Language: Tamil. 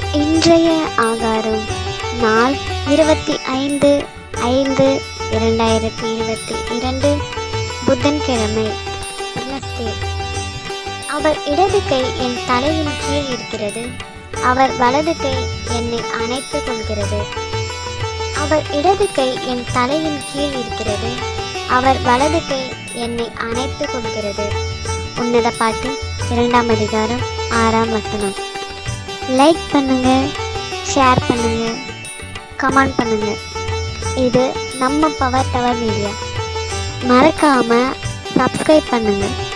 இன்றைய ஆகாரம் நாள் இருபத்தி ஐந்து ஐந்து இரண்டாயிரத்தி இருபத்தி இரண்டு புதன்கிழமை Wednesday. அவர் இடது கை என் தலையின் கீழ் இருக்கிறது அவர் வலது கை என்னை அணைத்துக் கொள்கிறது அவர் இடது கை என் தலையின் கீழ் இருக்கிறது அவர் வலது கை என்னை அணைத்துக் கொள்கிறது உன்னத பாட்டு இரண்டாம் அதிகாரம் ஆறாம் வசனம் லைக் பண்ணுங்க ஷேர் பண்ணுங்க கமெண்ட் பண்ணுங்க இது நம்ம பவர் டவர் மீடியா மறக்காம சப்ஸ்கிரைப் பண்ணுங்க